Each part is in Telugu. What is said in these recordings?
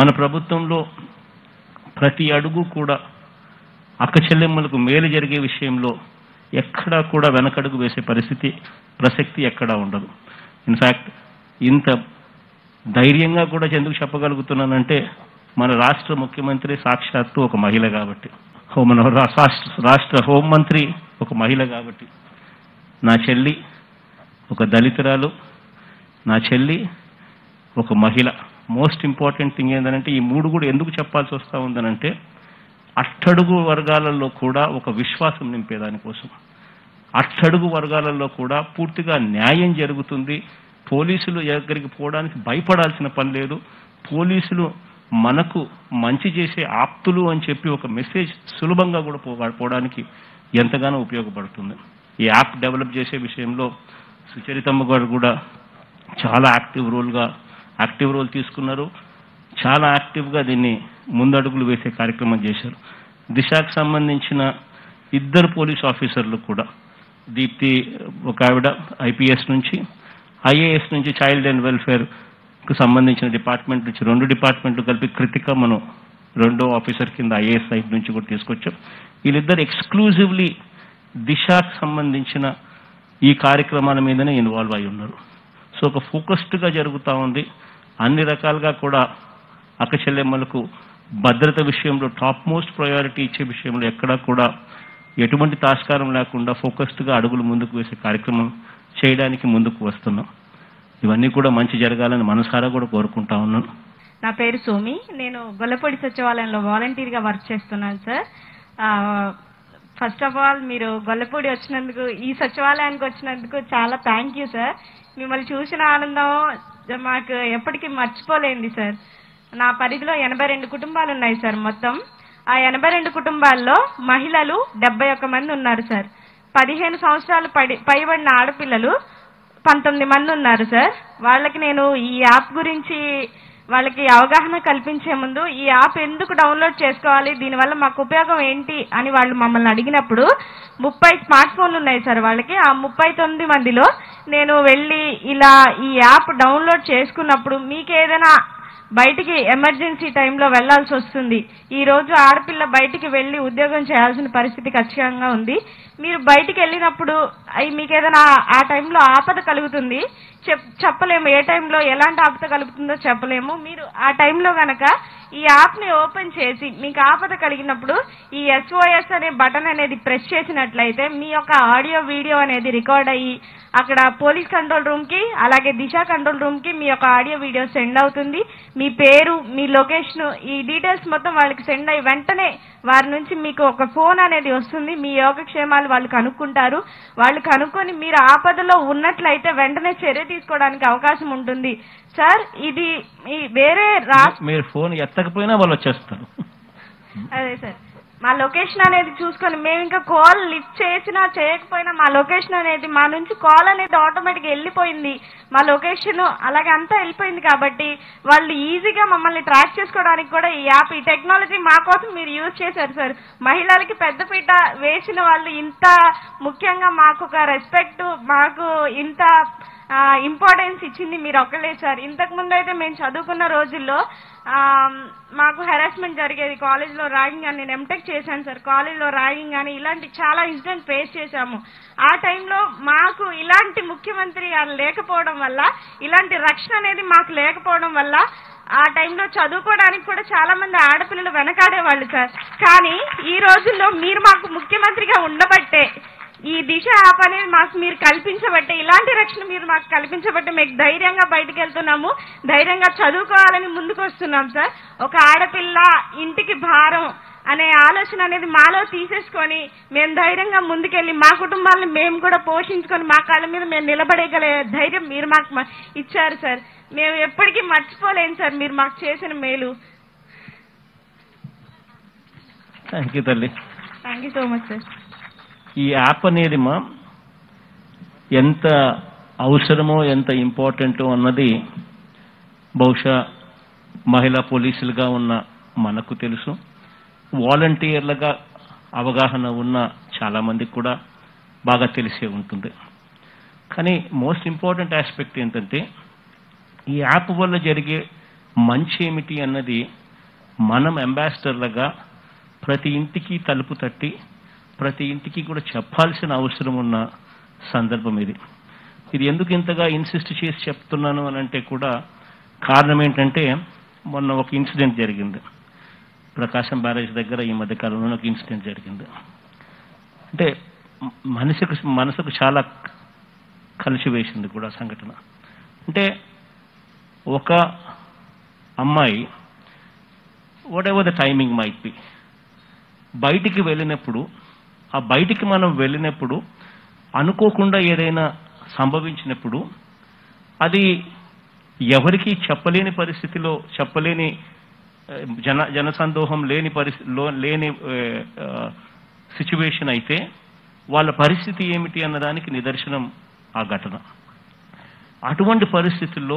మన ప్రభుత్వంలో ప్రతి అడుగు కూడా అక్క చెల్లెమ్మలకు మేలు జరిగే విషయంలో ఎక్కడా కూడా వెనకడుగు వేసే పరిస్థితి ప్రసక్తి ఎక్కడా ఉండదు ఇన్ఫ్యాక్ట్ ఇంత ధైర్యంగా కూడా ఎందుకు చెప్పగలుగుతున్నానంటే మన రాష్ట్ర ముఖ్యమంత్రి సాక్షాత్తు ఒక మహిళ కాబట్టి హో- మన రా- రాష్ట్ర రాష్ట్ర హోంమంత్రి ఒక మహిళ కాబట్టి నా చెల్లి ఒక దళితురాలు నా చెల్లి ఒక మహిళ మోస్ట్ ఇంపార్టెంట్ థింగ్ ఏంటంటే ఈ మూడు కూడా ఎందుకు చెప్పాల్సి వస్తూ ఉందనంటే అట్టడుగు వర్గాలలో కూడా ఒక విశ్వాసం నింపేదానికోసం అట్టడుగు వర్గాలలో కూడా పూర్తిగా న్యాయం జరుగుతుంది పోలీసులు దగ్గరికి పోవడానికి భయపడాల్సిన పని లేదు పోలీసులు మనకు మంచి చేసే ఆప్తులు అని చెప్పి ఒక మెసేజ్ సులభంగా కూడా పో- పోవడానికి ఎంతగానో ఉపయోగపడుతుంది ఈ యాప్ డెవలప్ చేసే విషయంలో సుచరితమ్మ గారు కూడా చాలా యాక్టివ్ రోల్గా యాక్టివ్ రోల్ తీసుకున్నారు చాలా యాక్టివ్గా దీన్ని ముందడుగులు వేసే కార్యక్రమం చేశారు దిశకు సంబంధించిన ఇద్దరు పోలీస్ ఆఫీసర్లు కూడా దీప్తి ఒక ఆవిడ ఐపీఎస్ నుంచి ఐఏఎస్ నుంచి చైల్డ్ అండ్ వెల్ఫేర్కు సంబంధించిన డిపార్ట్మెంట్ నుంచి రెండు డిపార్ట్మెంట్లు కలిపి కృతిక మనం రెండో ఆఫీసర్ కింద ఐఏఎస్ సైడ్ నుంచి కూడా తీసుకొచ్చాం వీళ్ళిద్దరు ఎక్స్క్లూజివ్లీ దిశకు సంబంధించిన ఈ కార్యక్రమాల మీదనే ఇన్వాల్వ్ అయి ఉన్నారు సో ఒక ఫోకస్డ్గా జరుగుతూ ఉంది అన్ని రకాలుగా కూడా అక్క చెల్లెమ్మలకు భద్రత విషయంలో టాప్ మోస్ట్ ప్రయారిటీ ఇచ్చే విషయంలో ఎక్కడా కూడా ఎటువంటి తాస్కారం లేకుండా ఫోకస్డ్గా అడుగులు ముందుకు వేసే కార్యక్రమం చేయడానికి ముందుకు వస్తున్నాం ఇవన్నీ కూడా మంచి జరగాలని మనసారా కూడా కోరుకుంటా ఉన్నాను నా పేరు సోమి నేను గొల్లపూడి సచివాలయంలో వాలంటీర్గా వర్క్ చేస్తున్నాను సార్ ఫస్ట్ ఆఫ్ ఆల్ మీరు గొల్లపూడి వచ్చినందుకు ఈ సచివాలయానికి వచ్చినందుకు చాలా థ్యాంక్ యూ సార్ మిమ్మల్ని చూసిన ఆనందం మాకు ఎప్పటికీ మర్చిపోలేంది సార్ నా పరిధిలో ఎనభై రెండు కుటుంబాలు ఉన్నాయి సార్ మొత్తం ఆ ఎనభై రెండు కుటుంబాల్లో మహిళలు డెబ్బై ఒక్క మంది ఉన్నారు సార్ పదిహేను సంవత్సరాలు పడి పైబడిన ఆడపిల్లలు పంతొమ్మిది మంది ఉన్నారు సార్ వాళ్ళకి నేను ఈ యాప్ గురించి వాళ్ళకి అవగాహన కల్పించే ముందు ఈ యాప్ ఎందుకు డౌన్లోడ్ చేసుకోవాలి దీనివల్ల మాకు ఉపయోగం ఏంటి అని వాళ్ళు మమ్మల్ని అడిగినప్పుడు ముప్పై స్మార్ట్ ఫోన్లు ఉన్నాయి సార్ వాళ్ళకి ఆ ముప్పై తొమ్మిది మందిలో నేను వెళ్ళి ఇలా ఈ యాప్ డౌన్లోడ్ చేసుకున్నప్పుడు మీకు ఏదైనా బయటికి ఎమర్జెన్సీ టైంలో వెళ్లాల్సి వస్తుంది ఈ రోజు ఆడపిల్ల బయటికి వెళ్లి ఉద్యోగం చేయాల్సిన పరిస్థితి ఖచ్చితంగా ఉంది మీరు బయటికి వెళ్ళినప్పుడు అయి మీకు ఏదైనా ఆ టైంలో ఆపద కలుగుతుంది చెప్ చెప్పలేము ఏ టైంలో ఎలాంటి ఆపద కలుగుతుందో చెప్పలేము మీరు ఆ టైంలో గనక ఈ యాప్ ని ఓపెన్ చేసి మీకు ఆపద కలిగినప్పుడు ఈ ఎస్ఓఎస్ అనే బటన్ అనేది ప్రెస్ చేసినట్లయితే మీ యొక్క ఆడియో వీడియో అనేది రికార్డ్ అయ్యి అక్కడ పోలీస్ కంట్రోల్ రూమ్ కి అలాగే దిశ కంట్రోల్ రూమ్ కి మీ యొక్క ఆడియో వీడియో సెండ్ అవుతుంది మీ పేరు మీ లొకేషన్ ఈ డీటెయిల్స్ మొత్తం వాళ్ళకి సెండ్ అయ్యి వెంటనే వారి నుంచి మీకు ఒక ఫోన్ అనేది వస్తుంది మీ యోగక్షేమాలు వాళ్ళు కనుక్కుంటారు వాళ్ళు కనుక్కొని మీరు ఆపదలో ఉన్నట్లయితే వెంటనే చర్య తీసుకోవడానికి అవకాశం ఉంటుంది సార్ ఇది ఈ వేరే రాష్ట్ర మీరు ఫోన్ ఎత్తకపోయినా వాళ్ళు వచ్చేస్తారు అదే సార్ మా లొకేషన్ అనేది చూసుకొని మేము ఇంకా కాల్ లిఫ్ట్ చేసినా చేయకపోయినా మా లొకేషన్ అనేది మా నుంచి కాల్ అనేది ఆటోమేటిక్ వెళ్ళిపోయింది మా లొకేషన్ అలాగే అంతా వెళ్ళిపోయింది కాబట్టి వాళ్ళు ఈజీగా మమ్మల్ని ట్రాక్ చేసుకోవడానికి కూడా ఈ యాప్ ఈ టెక్నాలజీ మా కోసం మీరు యూజ్ చేశారు సార్ మహిళలకి పెద్దపీట వేసిన వాళ్ళు ఇంత ముఖ్యంగా మాకు ఒక రెస్పెక్ట్ మాకు ఇంత ఇంపార్టెన్స్ ఇచ్చింది మీరు ఒక్కలే సార్ ఇంతకు ముందు అయితే మేము చదువుకున్న రోజుల్లో ఆ, మాకు హెరాస్మెంట్ జరిగేది కాలేజ్లో ర్యాగింగ్ అని నేను ఎంటెక్ చేశాను సార్ కాలేజ్లో ర్యాగింగ్ అని ఇలాంటి చాలా ఇన్సిడెంట్ ఫేస్ చేశాము ఆ టైంలో మాకు ఇలాంటి ముఖ్యమంత్రి గారు లేకపోవడం వల్ల ఇలాంటి రక్షణ అనేది మాకు లేకపోవడం వల్ల ఆ టైంలో చదువుకోవడానికి కూడా చాలా మంది ఆడపిల్లలు వెనకాడేవాళ్ళు సార్ కానీ ఈ రోజుల్లో మీరు మాకు ముఖ్యమంత్రిగా ఉండబట్టే ఈ దిశ యాప్ అనేది మాకు మీరు కల్పించబట్టే ఇలాంటి రక్షణ మీరు మాకు కల్పించబట్టే మీకు ధైర్యంగా బయటకు వెళ్తున్నాము ధైర్యంగా చదువుకోవాలని ముందుకు వస్తున్నాం సార్ ఒక ఆడపిల్ల ఇంటికి భారం అనే ఆలోచన అనేది మాలో తీసేసుకొని మేము ధైర్యంగా ముందుకెళ్ళి మా కుటుంబాలను మేము కూడా పోషించుకొని మా కాళ్ళ మీద మేము నిలబడేయగలే ధైర్యం మీరు మాకు మ- ఇచ్చారు సార్ మేము ఎప్పటికీ మర్చిపోలేము సార్ మీరు మాకు చేసిన మేలు థ్యాంక్ యూ తల్లి thank you so much sir ఈ యాప్ అనేది మా ఎంత అవసరమో ఎంత ఇంపార్టెంటో అన్నది బహుశా మహిళా పోలీసులుగా ఉన్న మనకు తెలుసు వాలంటీర్లుగా అవగాహన ఉన్న చాలామందికి కూడా బాగా తెలిసే ఉంటుంది కానీ మోస్ట్ ఇంపార్టెంట్ ఆస్పెక్ట్ ఏంటంటే ఈ యాప్ వల్ల జరిగే మంచి ఏమిటి అన్నది మనం అంబాసిడర్లుగా ప్రతి ఇంటికి తలుపు తట్టి ప్రతి ఇంటికి కూడా చెప్పాల్సిన అవసరం ఉన్న సందర్భం ఇది ఇది ఎందుకు ఇంతగా ఇన్సిస్ట్ చేసి చెప్తున్నాను అని అంటే కూడా కారణం ఏంటంటే మొన్న ఒక ఇన్సిడెంట్ జరిగింది ప్రకాశం బ్యారేజ్ దగ్గర ఈ మధ్య కాలంలో ఒక ఇన్సిడెంట్ జరిగింది అంటే మ- మనసుకు మనసుకు చాలా కలిసివేసింది కూడా ఆ సంఘటన అంటే ఒక అమ్మాయి whatever the timing might be బయటికి వెళ్ళినప్పుడు ఆ బయటికి మనం వెళ్ళినప్పుడు అనుకోకుండా ఏదైనా సంభవించినప్పుడు అది ఎవరికి చెప్పలేని పరిస్థితిలో చెప్పలేని ఆ, జన జనసందోహం లేని పరిస్థితిలో లేని సిచ్యువేషన్ అయితే వాళ్ళ పరిస్థితి ఏమిటి అన్నదానికి నిదర్శనం ఆ ఘటన అటువంటి పరిస్థితుల్లో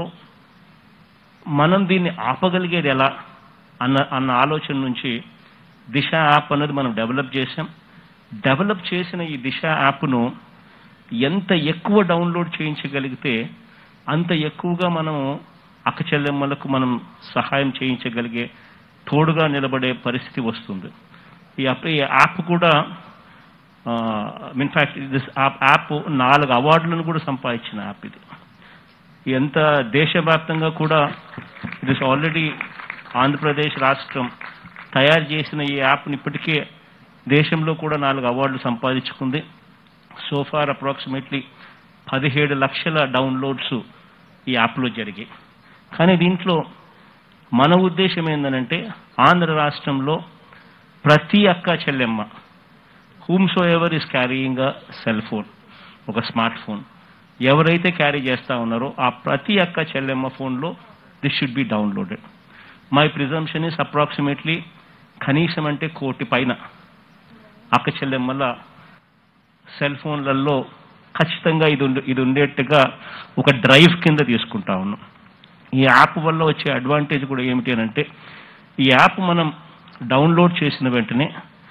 మనం దీన్ని ఆపగలిగేది ఎలా అన్న అన్న ఆలోచన నుంచి దిశ యాప్ అన్నది మనం డెవలప్ చేసాం డెవలప్ చేసిన ఈ దిశ యాప్ను ఎంత ఎక్కువ డౌన్లోడ్ చేయించగలిగితే అంత ఎక్కువగా మనం అక్కచెల్లెమ్మలకు మనం సహాయం చేయించగలిగే తోడుగా నిలబడే పరిస్థితి వస్తుంది ఈ యాప్ ఈ యాప్ కూడా ఇన్ఫ్యాక్ట్ దిస్ యాప్ నాలుగు అవార్డులను కూడా సంపాదించిన యాప్ ఇది ఎంత దేశవ్యాప్తంగా కూడా దిస్ ఆల్రెడీ ఆంధ్రప్రదేశ్ రాష్ట్రం తయారు చేసిన ఈ యాప్ని ఇప్పటికే దేశంలో కూడా నాలుగు అవార్డులు సంపాదించుకుంది సోఫార్ అప్రాక్సిమేట్లీ పదిహేడు లక్షల డౌన్లోడ్స్ ఈ యాప్లో జరిగాయి కానీ దీంట్లో మన ఉద్దేశం ఏంటంటే ఆంధ్ర రాష్ట్రంలో ప్రతి అక్క చెల్లెమ్మ whomsoever is carrying a cell phone ఒక స్మార్ట్ ఫోన్ ఎవరైతే క్యారీ చేస్తా ఉన్నారో ఆ ప్రతి అక్క చెల్లెమ్మ ఫోన్లో this should be downloaded my presumption is approximately కనీసం అంటే కోటి పైన అక్క చెల్లెమ్మల సెల్ ఫోన్లలో ఖచ్చితంగా ఇది ఉండే ఇది ఉండేట్టుగా ఒక డ్రైవ్ కింద తీసుకుంటా ఉన్నాం ఈ యాప్ వల్ల వచ్చే అడ్వాంటేజ్ కూడా ఏమిటి అని అంటే ఈ యాప్ మనం డౌన్లోడ్ చేసిన వెంటనే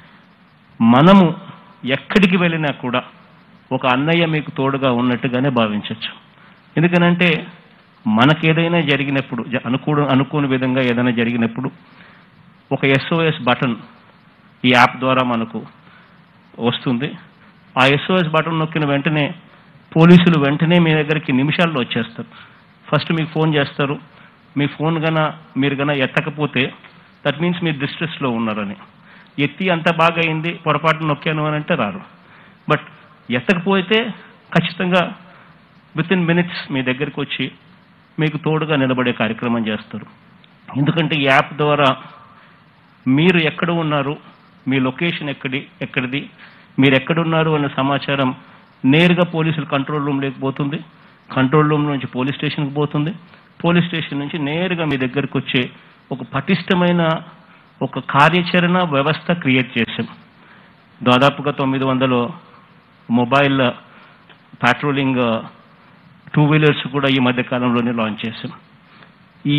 మనము ఎక్కడికి వెళ్ళినా కూడా ఒక అన్నయ్య మీకు తోడుగా ఉన్నట్టుగానే భావించవచ్చు ఎందుకనంటే మనకేదైనా జరిగినప్పుడు జ- అనుకూ అనుకోని విధంగా ఏదైనా జరిగినప్పుడు ఒక ఎస్ఓఎస్ బటన్ ఈ యాప్ ద్వారా మనకు వస్తుంది ఆ ఎస్ఓఎస్ బటన్ నొక్కిన వెంటనే పోలీసులు వెంటనే మీ దగ్గరికి నిమిషాల్లో వచ్చేస్తారు ఫస్ట్ మీకు ఫోన్ చేస్తారు మీ ఫోన్ గన మీరు గన ఎత్తకపోతే దట్ మీన్స్ మీరు డిస్ట్రెస్లో ఉన్నారని ఎత్తి అంత బాగా అయింది పొరపాటు నొక్కాను అని అంటే రారు బట్ ఎత్తకపోతే ఖచ్చితంగా విత్ ఇన్ మినిట్స్ మీ దగ్గరికి వచ్చి మీకు తోడుగా నిలబడే కార్యక్రమం చేస్తారు ఎందుకంటే ఈ యాప్ ద్వారా మీరు ఎక్కడ ఉన్నారు మీ లొకేషన్ ఎక్కడి ఎక్కడిది మీరు ఎక్కడున్నారు అనే సమాచారం నేరుగా పోలీసులు కంట్రోల్ రూమ్ లేకపోతుంది కంట్రోల్ రూమ్ నుంచి పోలీస్ స్టేషన్కి పోతుంది పోలీస్ స్టేషన్ నుంచి నేరుగా మీ దగ్గరికి వచ్చే ఒక పటిష్టమైన ఒక కార్యాచరణ వ్యవస్థ క్రియేట్ చేశాం దాదాపుగా తొమ్మిది వందలు మొబైల్ పాట్రోలింగ్ టూ వీలర్స్ కూడా ఈ మధ్య కాలంలోనే లాంచ్ చేశాం ఈ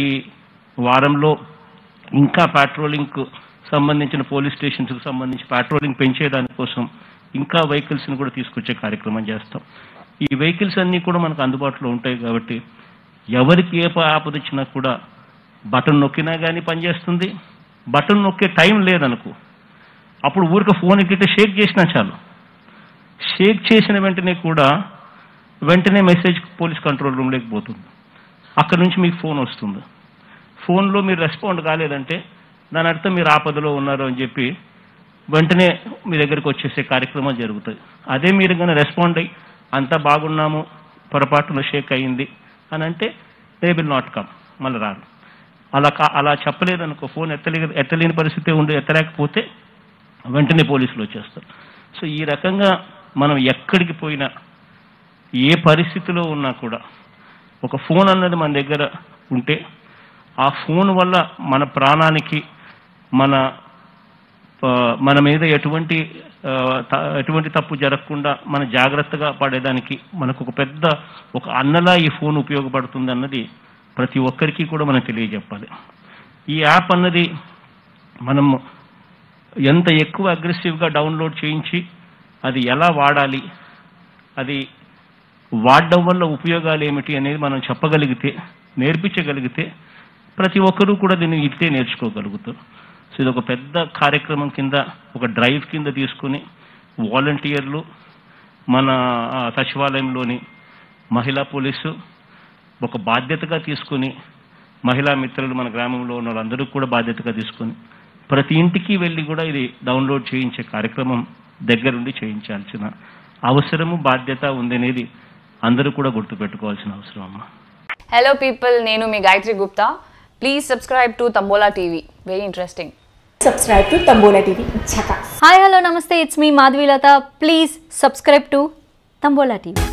వారంలో ఇంకా పాట్రోలింగ్కు సంబంధించిన పోలీస్ స్టేషన్స్కి సంబంధించి పాట్రోలింగ్ పెంచేదానికోసం ఇంకా వెహికల్స్ని కూడా తీసుకొచ్చే కార్యక్రమం చేస్తాం ఈ వెహికల్స్ అన్నీ కూడా మనకు అందుబాటులో ఉంటాయి కాబట్టి ఎవరికి ఏ ప- ఆపద వచ్చినా కూడా బటన్ నొక్కినా కానీ పనిచేస్తుంది బటన్ నొక్కే టైం లేదనుకో అప్పుడు ఊరికి ఫోన్ ఇట్టే షేక్ చేసినా చాలు షేక్ చేసిన వెంటనే కూడా వెంటనే మెసేజ్ పోలీస్ కంట్రోల్ రూమ్లోకి పోతుంది అక్కడ నుంచి మీకు ఫోన్ వస్తుంది ఫోన్లో మీరు రెస్పాండ్ కాలేదంటే దాని అర్థం మీరు ఆపదలో ఉన్నారు అని చెప్పి వెంటనే మీ దగ్గరికి వచ్చేసే కార్యక్రమం జరుగుతుంది అదే మీరు కనుక రెస్పాండ్ అయ్యి అంతా బాగున్నాము పొరపాటున షేక్ అయ్యింది అని అంటే దే విల్ నాట్ కమ్ మళ్ళీ రారు అలా కా అలా చెప్పలేదనుకో ఫోన్ ఎత్తలే ఎత్తలేని పరిస్థితి ఉండి ఎత్తలేకపోతే వెంటనే పోలీసులు వచ్చేస్తారు సో ఈ రకంగా మనం ఎక్కడికి పోయినా ఏ పరిస్థితిలో ఉన్నా కూడా ఒక ఫోన్ అన్నది మన దగ్గర ఉంటే ఆ ఫోన్ వల్ల మన ప్రాణానికి మన ఆ, మన మీద ఎటువంటి ఆ, త- ఎటువంటి తప్పు జరగకుండా మన జాగ్రత్తగా పడేదానికి మనకు ఒక పెద్ద ఒక అన్నలా ఈ ఫోన్ ఉపయోగపడుతుంది అన్నది ప్రతి ఒక్కరికి కూడా మనం తెలియజెప్పాలి ఈ యాప్ అన్నది మనం ఎంత ఎక్కువ అగ్రెసివ్గా డౌన్లోడ్ చేయించి అది ఎలా వాడాలి అది వాడడం వల్ల ఉపయోగాలు ఏమిటి అనేది మనం చెప్పగలిగితే నేర్పించగలిగితే ప్రతి ఒక్కరూ కూడా దీన్ని ఇట్టే నేర్చుకోగలుగుతారు సో ఇది ఒక పెద్ద కార్యక్రమం కింద ఒక డ్రైవ్ కింద తీసుకుని వాలంటీర్లు మన ఆ, సచివాలయంలోని మహిళా పోలీసు ఒక బాధ్యతగా తీసుకుని మహిళా మిత్రులు మన గ్రామంలో ఉన్న వాళ్ళందరూ కూడా బాధ్యతగా తీసుకుని ప్రతి ఇంటికి వెళ్ళి కూడా ఇది డౌన్లోడ్ చేయించే కార్యక్రమం దగ్గరుండి చేయించాల్సిన అవసరము బాధ్యత ఉందనేది అందరూ కూడా గుర్తుపెట్టుకోవాల్సిన అవసరం అమ్మా హలో పీపుల్ నేను మీ Gayatri Gupta please subscribe to Tambola TV very interesting subscribe to Tambola TV. Chaka. Hi hello నమస్తే it's me Madhavilatha please subscribe to Tambola TV